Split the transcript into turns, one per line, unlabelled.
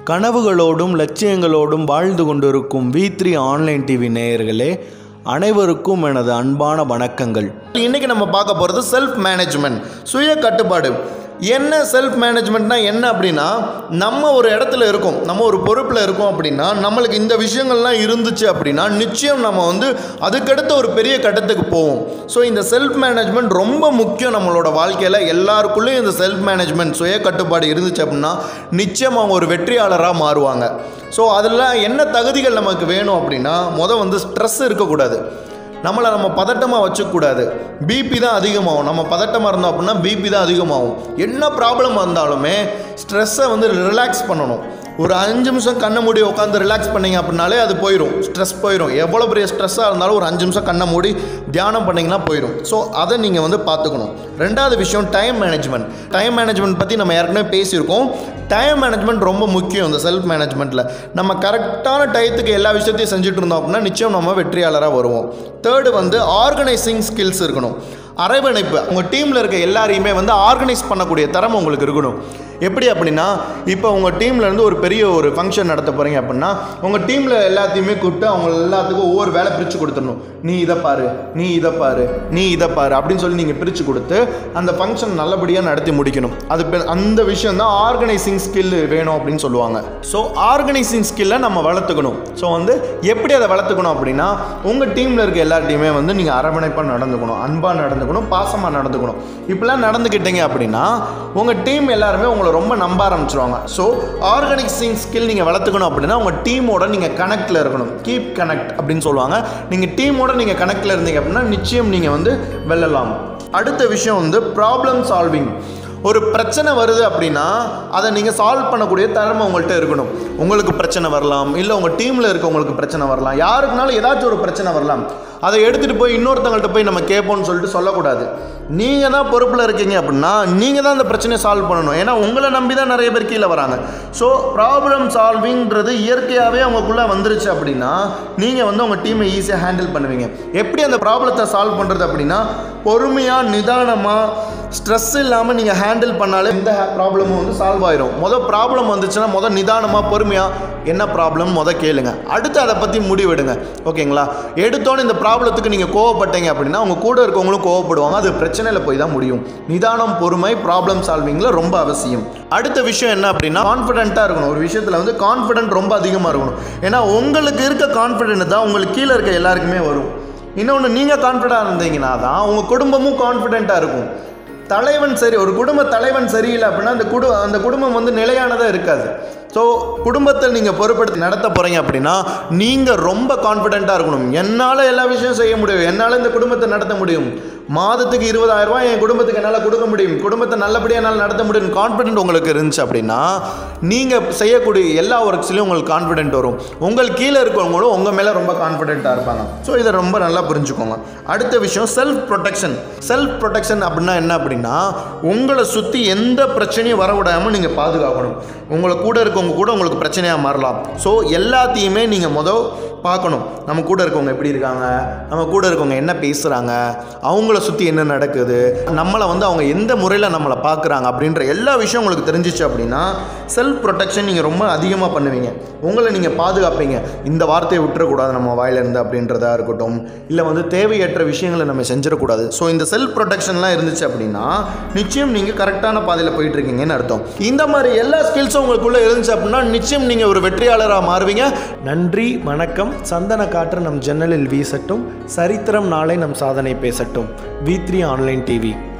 கனவுகளோடும் லட்சியங்களோடும் வாழ்ந்து கொண்டிருக்கும் we three online TV நேயர்களே அனைவருக்கும் எனது அன்பான வணக்கங்கள்
இன்னைக்கு நம்ம பார்க்க போகிறது செல்ஃப் மேனேஜ்மெண்ட் சுய கட்டுப்பாடு என்ன செல்ஃப் மேனேஜ்மெண்ட்னா என்ன அப்படின்னா நம்ம ஒரு இடத்துல இருக்கோம் நம்ம ஒரு பொறுப்பில் இருக்கோம் அப்படின்னா நம்மளுக்கு இந்த விஷயங்கள்லாம் இருந்துச்சு அப்படின்னா நிச்சயம் நம்ம வந்து அதுக்கடுத்த ஒரு பெரிய கட்டத்துக்கு போவோம் ஸோ இந்த செல்ஃப் மேனேஜ்மெண்ட் ரொம்ப முக்கியம் நம்மளோட வாழ்க்கையில் எல்லாருக்குள்ளேயும் இந்த செல்ஃப் மேனேஜ்மெண்ட் சுய கட்டுப்பாடு இருந்துச்சு அப்படின்னா நிச்சயம் அவங்க ஒரு வெற்றியாளராக மாறுவாங்க ஸோ அதில் என்ன தகுதிகள் நமக்கு வேணும் அப்படின்னா மொதல் வந்து ஸ்ட்ரெஸ் இருக்கக்கூடாது நம்மளை நம்ம பதட்டமாக வச்சுக்கூடாது பிபி தான் அதிகமாகும் நம்ம பதட்டமாக இருந்தோம் அப்படின்னா பிபி தான் அதிகமாகும் என்ன ப்ராப்ளம் வந்தாலுமே ஸ்ட்ரெஸ்ஸை வந்து ரிலாக்ஸ் பண்ணணும் ஒரு அஞ்சு நிமிஷம் கண்ணை மூடி உட்காந்து ரிலாக்ஸ் பண்ணீங்க அப்படின்னாலே அது போயிடும் ஸ்ட்ரெஸ் போயிடும் எவ்வளோ பெரிய ஸ்ட்ரெஸ்ஸாக இருந்தாலும் ஒரு அஞ்சு நிமிஷம் கண்ணை மூடி தியானம் பண்ணிங்கன்னா போயிடும் ஸோ அதை நீங்கள் வந்து பார்த்துக்கணும் ரெண்டாவது விஷயம் டைம் மேனேஜ்மெண்ட் டைம் மேனேஜ்மெண்ட் பற்றி நம்ம ஏற்கனவே பேசியிருக்கோம் டைம் மேனேஜ்மெண்ட் ரொம்ப முக்கியம் இந்த செல்ஃப் மேனேஜ்மெண்ட்டில் நம்ம கரெக்டான டயத்துக்கு எல்லா விஷயத்தையும் செஞ்சுட்டு இருந்தோம் அப்படின்னா நிச்சயம் நம்ம வெற்றியாளராக வருவோம் தேர்டு வந்து ஆர்கனைசிங் ஸ்கில்ஸ் இருக்கணும் அரவணைப்பு உங்கள் டீமில் இருக்க எல்லாரையுமே வந்து ஆர்கனைஸ் பண்ணக்கூடிய திறமை உங்களுக்கு இருக்கணும் எப்படி அப்படின்னா இப்போ உங்கள் டீம்லேருந்து ஒரு பெரிய ஒரு ஃபங்க்ஷன் நடத்த போகிறீங்க அப்படின்னா உங்கள் டீமில் எல்லாத்தையுமே கூப்பிட்டு அவங்க எல்லாத்துக்கும் ஒவ்வொரு வேலை பிரித்து கொடுத்துடணும் நீ இதை பாரு நீ இதை பாரு நீ இதை பாரு அப்படின்னு சொல்லி நீங்கள் பிரித்து கொடுத்து அந்த ஃபங்க்ஷன் நல்லபடியாக நடத்தி முடிக்கணும் அது பெ- அந்த விஷயம் தான் ஆர்கனைசிங் ஸ்கில் வேணும் அப்படின்னு சொல்லுவாங்க ஸோ ஆர்கனைசிங் ஸ்கில்லை நம்ம வளர்த்துக்கணும் ஸோ வந்து எப்படி அதை வளர்த்துக்கணும் அப்படின்னா உங்கள் டீமில் இருக்க எல்லார்ட்டையுமே வந்து நீங்கள் அரவணைப்பாக நடந்துக்கணும் அன்பாக நடந்துக்கணும் பாசமாக நடந்துக்கணும் இப்படிலாம் நடந்துக்கிட்டீங்க அப்படின்னா உங்கள் டீம் எல்லாருமே உங்களை ரொம்ப நம்ப ஆரம்பிச்சிருவாங்க ஸோ ஆர்கனைசிங் ஸ்கில் நீங்கள் வளர்த்துக்கணும் அப்படின்னா உங்கள் டீமோட நீங்கள் கனெக்டில் இருக்கணும் கீப் கனெக்ட் அப்படின்னு சொல்லுவாங்க நீங்கள் டீமோட நீங்கள் கனெக்டில் இருந்தீங்க அப்படின்னா நிச்சயம் நீங்கள் வந்து வெல்லலாம் அடுத்த விஷயம் வந்து ப்ராப்ளம் சால்விங் ஒரு பிரச்சனை வருது அப்படின்னா அதை நீங்கள் சால்வ் பண்ணக்கூடிய திறமை உங்கள்கிட்ட இருக்கணும் உங்களுக்கு பிரச்சனை வரலாம் இல்லை உங்கள் டீமில் இருக்கவங்களுக்கு பிரச்சனை வரலாம் யாருக்குனாலும் ஏதாச்சும் ஒரு பிரச்சனை வரலாம் அதை எடுத்துகிட்டு போய் இன்னொருத்தவங்கள்ட்ட போய் நம்ம கேட்போம்னு சொல்லிட்டு சொல்லக்கூடாது நீங்கள் தான் பொறுப்பில் இருக்கீங்க அப்படின்னா நீங்கள் தான் அந்த பிரச்சனையை சால்வ் பண்ணணும் ஏன்னா உங்களை நம்பி தான் நிறைய பேர் கீழே வராங்க ஸோ ப்ராப்ளம் சால்விங்கிறது இயற்கையாகவே அவங்களுக்குள்ளே வந்துருச்சு அப்படின்னா நீங்கள் வந்து உங்கள் டீமை ஈஸியாக ஹேண்டில் பண்ணுவீங்க எப்படி அந்த ப்ராப்ளத்தை சால்வ் பண்ணுறது அப்படின்னா பொறுமையாக நிதானமாக ஸ்ட்ரெஸ் இல்லாமல் நீங்கள் ஹேண்டில் பண்ணாலே இந்த ப்ராப்ளமும் வந்து சால்வ் ஆயிரும் மொதல் ப்ராப்ளம் வந்துச்சுன்னா மொதல் நிதானமாக பொறுமையாக என்ன ப்ராப்ளம் மொதல் கேளுங்க அடுத்து அதை பற்றி முடிவெடுங்க ஓகேங்களா எடுத்தோன்னு இந்த ப்ராப்ளத்துக்கு நீங்கள் கோவப்பட்டீங்க அப்படின்னா உங்கள் கூட இருக்கவங்களும் கோவப்படுவாங்க அது பிரச்சனையில் போய் தான் முடியும் நிதானம் பொறுமை ப்ராப்ளம் சால்விங்கில் ரொம்ப அவசியம் அடுத்த விஷயம் என்ன அப்படின்னா கான்ஃபிடென்ட்டாக இருக்கணும் ஒரு விஷயத்தில் வந்து கான்ஃபிடென்ட் ரொம்ப அதிகமாக இருக்கணும் ஏன்னா உங்களுக்கு இருக்க கான்ஃபிடென்ட் தான் உங்களுக்கு கீழே இருக்க எல்லாருக்குமே வரும் இன்னொன்று நீங்கள் கான்ஃபிடண்டாக இருந்தீங்கன்னா தான் உங்கள் குடும்பமும் கான்ஃபிடென்ட்டாக இருக்கும் தலைவன் சரி ஒரு குடும்ப தலைவன் சரியில்லை அப்படின்னா அந்த குடு அந்த குடும்பம் வந்து நிலையானதாக இருக்காது ஸோ குடும்பத்தை நீங்கள் பொறுப்படுத்தி நடத்த போகிறீங்க அப்படின்னா நீங்கள் ரொம்ப கான்ஃபிடென்ட்டாக இருக்கணும் என்னால் எல்லா விஷயம் செய்ய முடியும் என்னால் இந்த குடும்பத்தை நடத்த முடியும் மாதத்துக்கு இருபதாயிரம் ரூபாய் என் குடும்பத்துக்கு என்னால் கொடுக்க முடியும் குடும்பத்தை நல்லபடியாக என்னால் நடத்த முடியும் கான்ஃபிடென்ட் உங்களுக்கு இருந்துச்சு அப்படின்னா நீங்கள் செய்யக்கூடிய எல்லா ஒர்க்ஸ்லையும் உங்களுக்கு கான்ஃபிடென்ட் வரும் உங்கள் கீழே இருக்கவங்களும் உங்கள் மேலே ரொம்ப கான்ஃபிடென்ட்டாக இருப்பாங்க ஸோ இதை ரொம்ப நல்லா புரிஞ்சுக்கோங்க அடுத்த விஷயம் செல்ஃப் ப்ரொடெக்ஷன் செல்ஃப் ப்ரொடெக்ஷன் அப்படின்னா என்ன அப்படின்னா உங்களை சுற்றி எந்த பிரச்சனையும் வரவிடாமல் நீங்கள் பாதுகாக்கணும் உங்களை கூட இருக்கவங்க கூட உங்களுக்கு பிரச்சனையாக மாறலாம் ஸோ எல்லாத்தையுமே நீங்கள் மொதல் பார்க்கணும் நம்ம கூட இருக்கவங்க எப்படி இருக்காங்க நம்ம கூட இருக்கவங்க என்ன பேசுகிறாங்க அவங்கள சுற்றி என்ன நடக்குது நம்மளை வந்து அவங்க எந்த முறையில் நம்மளை பார்க்குறாங்க அப்படின்ற எல்லா விஷயம் உங்களுக்கு தெரிஞ்சிச்சு அப்படின்னா செல்ஃப் ப்ரொடெக்ஷன் நீங்கள் ரொம்ப அதிகமாக பண்ணுவீங்க உங்களை நீங்கள் பாதுகாப்பீங்க இந்த வார்த்தையை விட்டுறக்கூடாது நம்ம வாயிலிருந்து அப்படின்றதா இருக்கட்டும் இல்லை வந்து தேவையற்ற விஷயங்களை நம்ம செஞ்சிடக்கூடாது ஸோ இந்த செல்ஃப் ப்ரொடெக்ஷன்லாம் இருந்துச்சு அப்படின்னா நிச்சயம் நீங்கள் கரெக்டான பாதையில் போயிட்டு இருக்கீங்கன்னு அர்த்தம் இந்த மாதிரி எல்லா ஸ்கில்ஸும் உங்களுக்குள்ளே இருந்துச்சு அப்படின்னா நிச்சயம் நீங்கள் ஒரு வெற்றியாளராக மாறுவீங்க
நன்றி வணக்கம் சந்தன காற்று நம் ஜன்னலில் வீசட்டும் சரித்திரம் நாளை நம் சாதனை பேசட்டும் வி த்ரீ ஆன்லைன் டிவி